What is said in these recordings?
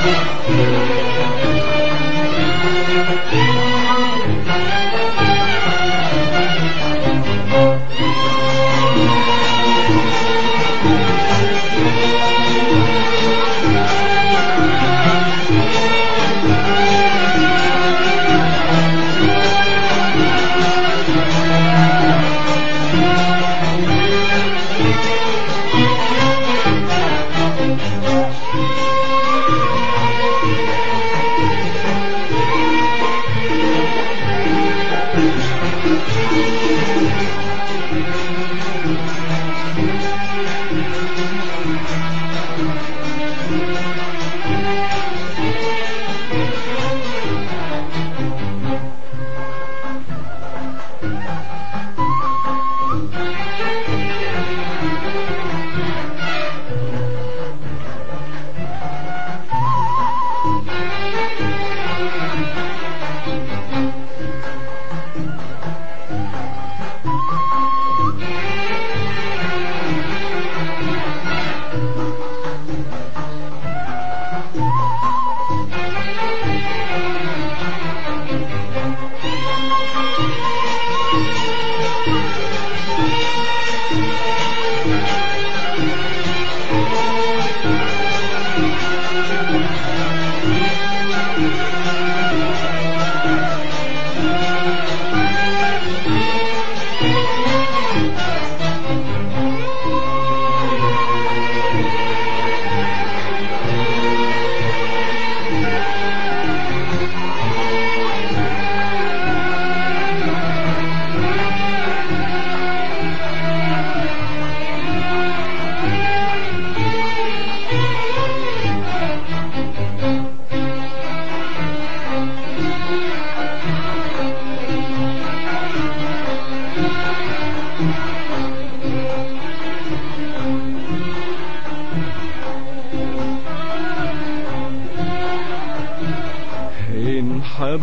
إن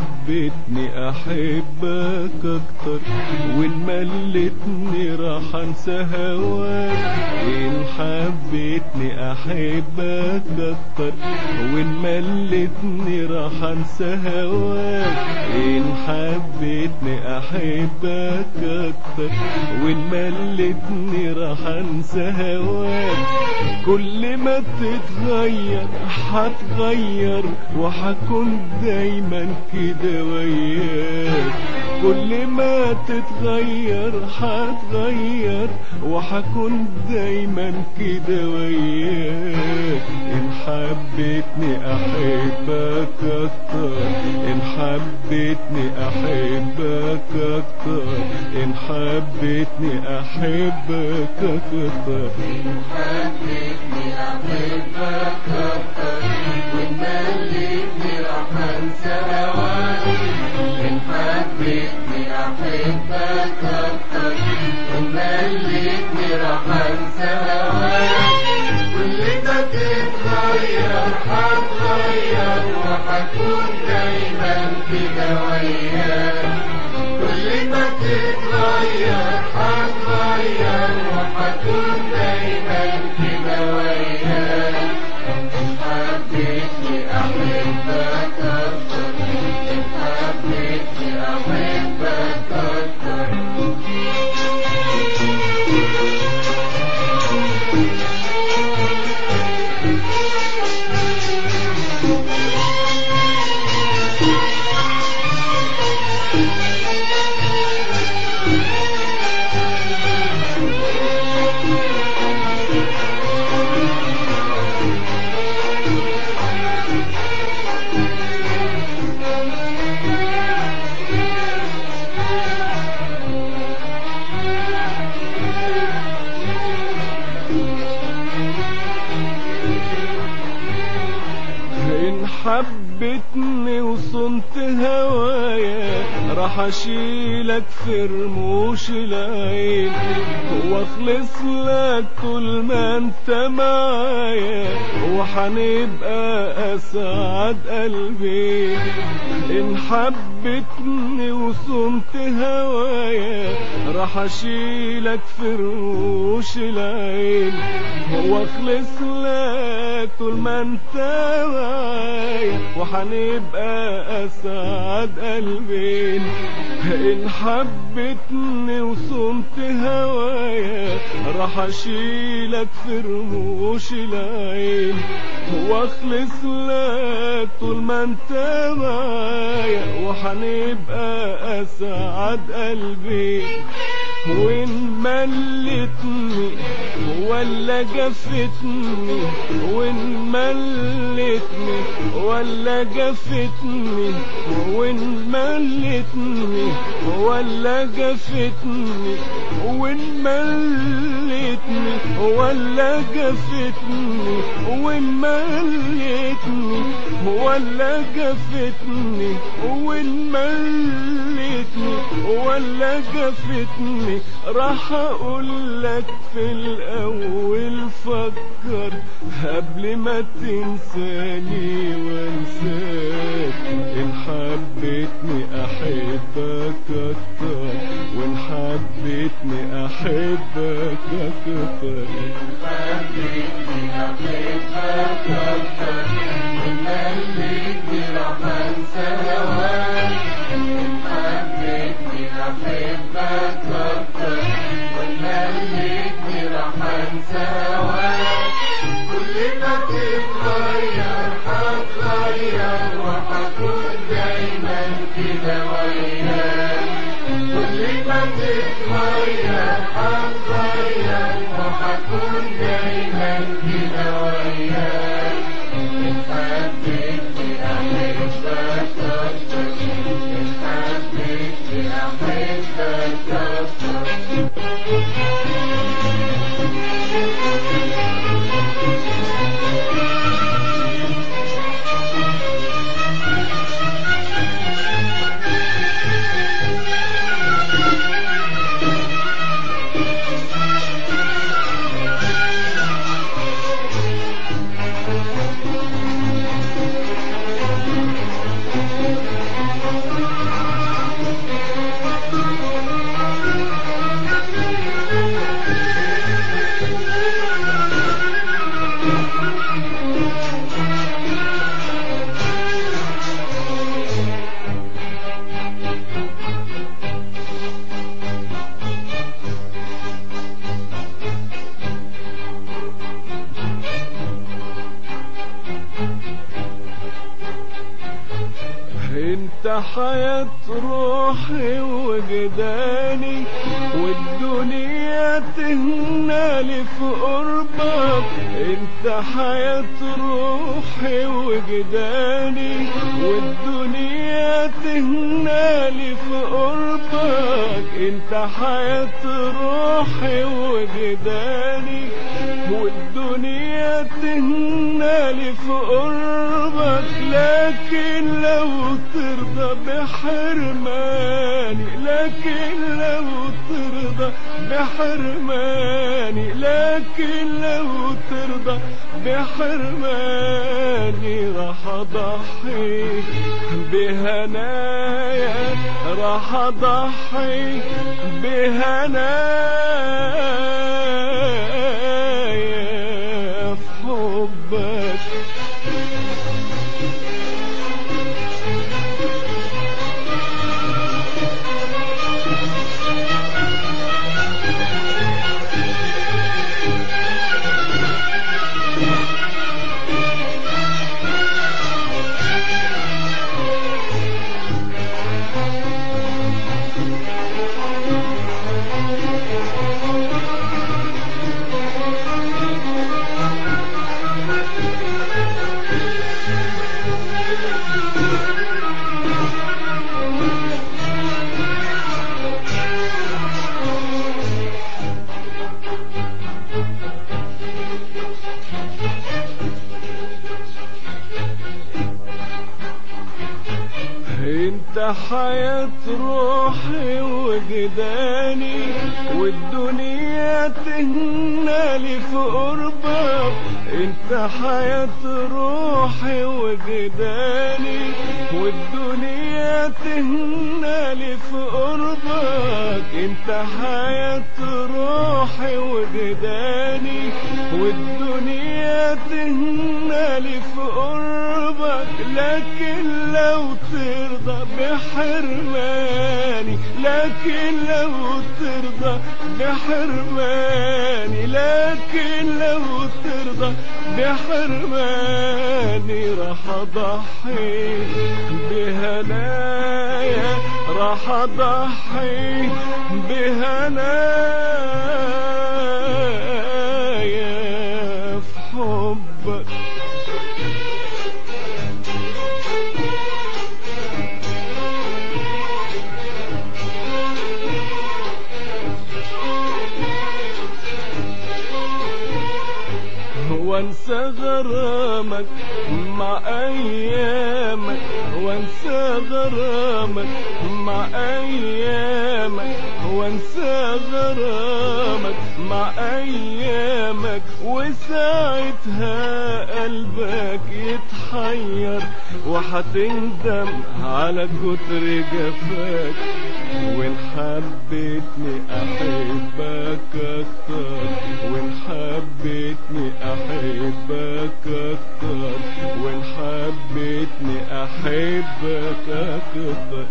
حبتني أحبك أكتر وإن ملتني راح أنسى هواك إن حبتني أحبك أكتر وإن ملتني راح أنسى هواك إن حبتني أحبك أكتر وإن ملتني راح أنسى هواك كل ما تتغير هتغير وحكون دايما كده وياك كل ما تتغير هتغير وحكون دايما كده وياك ان حبيتني احبك اكتر ان حبيتني احبك اكتر ان حبيتني احبك اكتر حبيتني أحبك أكتر ومليتني راح أنسى هواك إن حبيتني أحبك أكتر ومليتني راح أنسى هواك كل ما تتغير هتغير وهكون دايما كده وياك كل ما تتغير هتغير وهكون دايما كده وياك إن حبيتني أحبك أكتر إن حبيتني أحبك أكتر حبتني وصنت هوايا راح اشيلك في رموش العين واخلص لك طول ما انت معايا وحنبقى اسعد قلبي ان حبتني وصنت هوايا راح اشيلك في رموش العين واخلص لك طول ما انت معايا وحنبقى اسعد قلبين ان حبتني وصمت هوايا راح اشيلك في رموش العين واخلص لك طول ما انت معايا وحنبقى اسعد قلبي وان ملتني ولا جفتني وان ملتني ولا جفتني وان ملتني ولا جفتني وان ملتني ولا جفتني وان ملتني ولا جفتني وان ملتني ولا جفتني راح اقول لك في الاول فكر قبل ما تنساني وانساك ان حبيتني احبك اكتر وان حبيتني احبك اكتر حبيتني أحبك أكتر من قلبي راح أنسى هواك حبيتني أحبك أكتر من قلبي راح أنسى هواك كل ما تتغير هتغير وهكون دايما كده وياك كل ما تتغير هتغير وهكون دايما كده وياك إن حبيتني أحبك أكتر إن حبيتني أحبك أكتر انت حياة روحي وجداني والدنيا تهنالي في قربك انت حياة روحي وجداني والدنيا تهنالي في قربك انت حياة روحي وجداني والدنيا تهنالي في قربك لكن لو ترضى بحرماني لكن لو ترضى بحرماني لكن لو ترضى بحرماني راح اضحي بهنايا راح اضحي بهنايا في حبك انت حياة روحي وجداني والدنيا تهنالي في قربك انت حياة روحي وجداني والدنيا تهنالي في قربك انت حياة روحي وجداني والدنيا تهنالي في قربك لكن لو ترضى بحرماني لكن لو ترضى بحرماني لكن لو ترضى بحرماني راح اضحي بهنايا راح اضحي بهنايا في حبك وانسى غرامك مع ايامك وانسى غرامك مع ايامك وانسى غرامك مع ايامك وساعتها قلبك يتحير وحتندم على كتر جفاك وان حبيتني احبك اكتر وان حبيتني احبك اكتر وان حبيتني احبك اكتر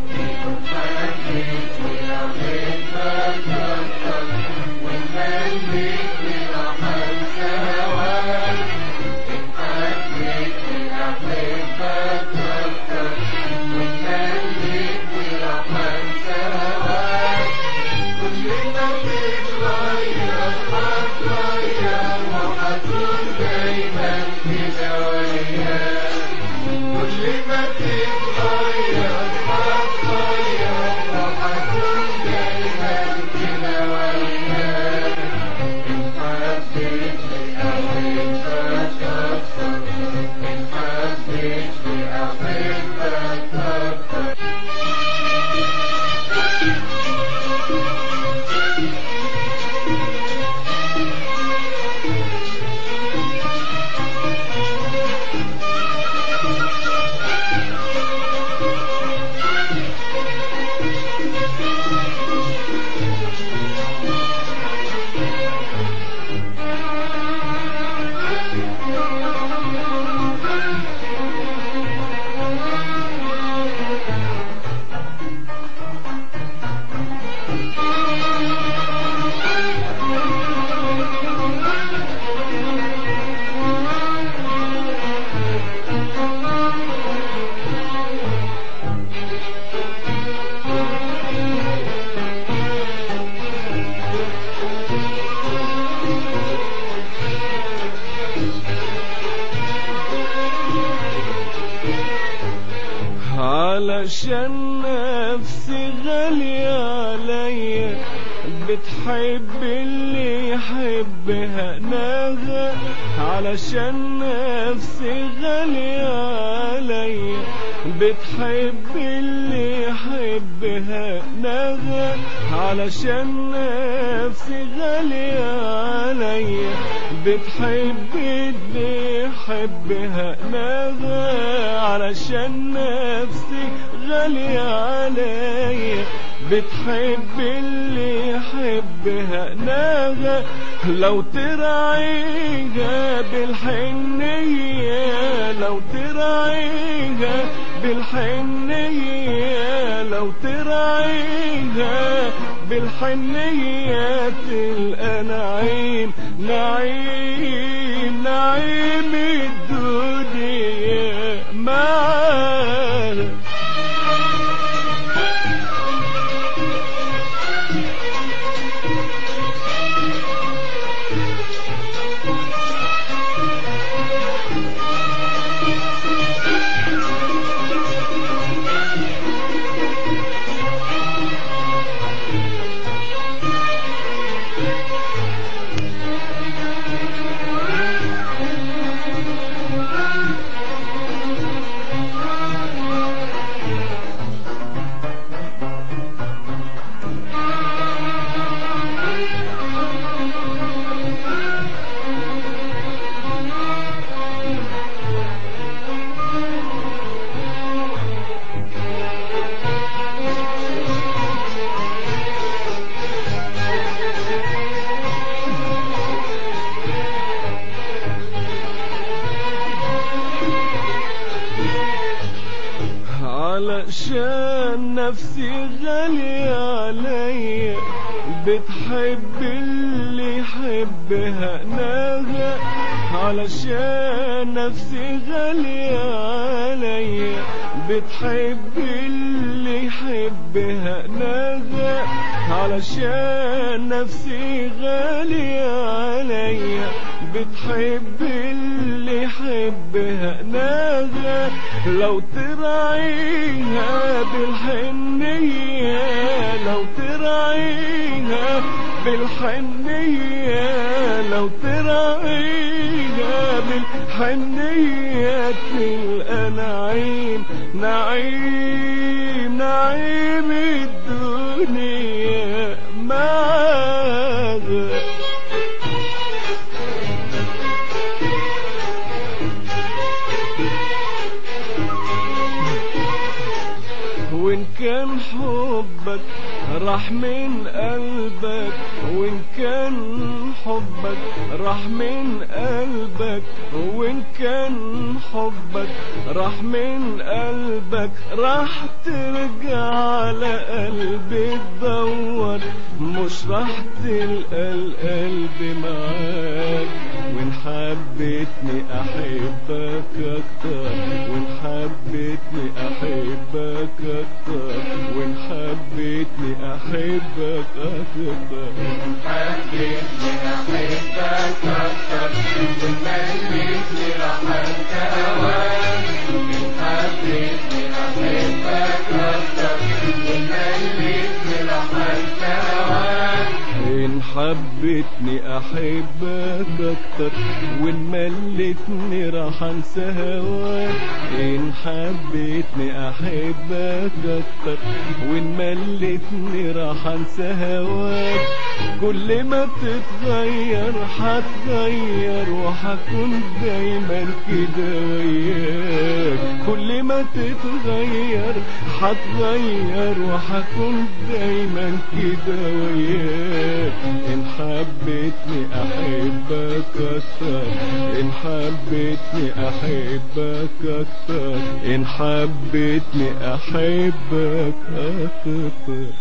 علشان نفسي غالية عليا بتحب اللي يحبها نغى علشان نفسي غالية عليا بتحب اللي يحبها نغى علشان نفسي غالية عليا بتحب اللي يحبها نغى علشان نفسي غالية عليا بتحب اللي يحبها نغى لو تراعيها بالحنية لو تراعيها بالحنية لو تراعيها بالحنية تلقى نعيم نعيم نعيم الدنيا معاها علشان نفسي غالية عليا بتحب اللي يحبها ناغا علشان نفسي غالية عليا بتحب اللي يحبها ناغا علشان نفسي غالية عليا بتحب اللي يحبها ناغا لو تراعيها بالحنية لو تراعيها بالحنية لو تراعيها بالحنية تلقى نعيم نعيم نعيم الدنيا معاها وإن كان حبك راح من قلبك وإن كان حبك راح من قلبك وإن كان حبك راح من قلبك راح ترجع على قلبي تدور مش راح تلقى القلب معاك وإن حبيتني أحبك أكتر وإن حبيتني أحبك أكتر وإن حبيتني أحبك أكتر حبيتني أحبك أكتر ومليتني رحمت هواك إن حبيتني أحبك أكتر ومليتني رحمت هواك إن حبيتني أحبك أكتر وإن ملتني راح أنسى هواك إن حبيتني أحبك أكتر وإن ملتني راح أنسى هواك كل ما تتغير هتغير وهكون دايما كده وياك كل ما تتغير هتغير وهكون دايما كده وياك إن حبيتني أحبك أكتر إن حبيتني أحبك أكتر إن حبيتني أحبك أكتر